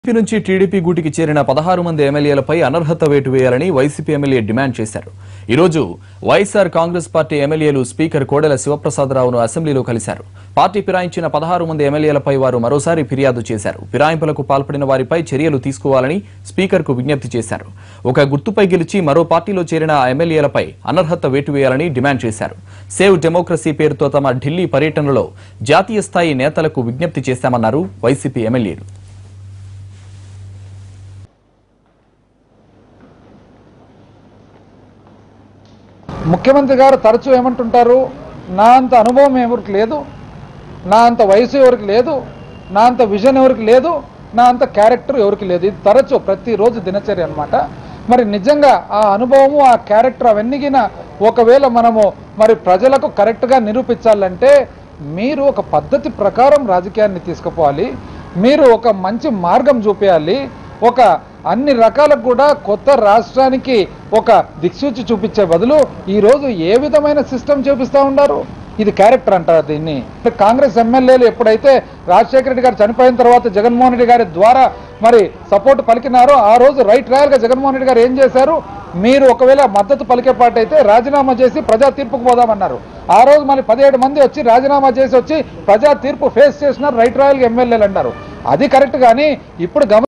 TDP నుంచి TDP గూటికి చేరిన పదహారు మంది ఎమ్మెల్యేలపై అనర్హత వేటు వేయాలని వైసీపీ ఎమ్మెల్యే డిమాండ్ చేశారు ఈ రోజు వైఎస్ఆర్ కాంగ్రెస్ పార్టీ ఎమ్మెల్యేలు స్పీకర్ కోడెల శివప్రసాదరావును అసెంబ్లీలో కలిశారు పార్టీ ఫిరాయించిన పదహారు మంది ఎమ్మెల్యేలపై వారు మరోసారి ఫిర్యాదు చేశారు ఫిరాయింపులకు పాల్పడిన వారిపై చర్యలు తీసుకోవాలని స్పీకర్కు విజ్ఞప్తి చేశారు ఒక గుర్తుపై గెలిచి మరో పార్టీలో చేరిన ఆ ఎమ్మెల్యేలపై అనర్హత వేటు వేయాలని డిమాండ్ చేశారు సేవ్ డెమోక్రసీ పేరుతో తమ ఢిల్లీ పర్యటనలో జాతీయ స్థాయి నేతలకు విజ్ఞప్తి చేశామన్నారు వైసీపీ ఎమ్మెల్యేలు ముఖ్యమంత్రి గారు తరచూ ఏమంటుంటారు నా అంత అనుభవం ఎవరికి లేదు నా అంత వయసు ఎవరికి లేదు నా అంత విజన్ ఎవరికి లేదు నా అంత క్యారెక్టర్ ఎవరికి లేదు ఇది తరచూ ప్రతిరోజు దినచర్య అన్నమాట మరి నిజంగా ఆ అనుభవము ఆ క్యారెక్టర్ అవన్నీ గిన ఒకవేళ మనము మరి ప్రజలకు కరెక్ట్గా నిరూపించాలంటే మీరు ఒక పద్ధతి ప్రకారం రాజకీయాన్ని తీసుకుపోవాలి మీరు ఒక మంచి మార్గం చూపించాలి ఒక అన్ని రకాలకు కూడా కొత్త రాష్ట్రానికి ఒక దిక్సూచి చూపించే బదులు ఈరోజు ఏ విధమైన సిస్టమ్ చూపిస్తూ ఉన్నారు ఇది క్యారెక్టర్ అంటారు దీన్ని కాంగ్రెస్ ఎమ్మెల్యేలు ఎప్పుడైతే రాజశేఖర రెడ్డి గారు చనిపోయిన తర్వాత జగన్మోహన్ రెడ్డి గారి ద్వారా మరి సపోర్ట్ పలికినారో ఆ రోజు రైట్ రాయల్గా జగన్మోహన్ రెడ్డి గారు ఏం చేశారు మీరు ఒకవేళ మద్దతు పలికే పాట అయితే రాజీనామా చేసి ప్రజా తీర్పుకు పోదామన్నారు ఆ రోజు మళ్ళీ పదిహేడు మంది వచ్చి రాజీనామా చేసి వచ్చి ప్రజా తీర్పు ఫేస్ చేసినారు రైట్ రాయల్గా ఎమ్మెల్యేలు అన్నారు అది కరెక్ట్ కానీ ఇప్పుడు గమ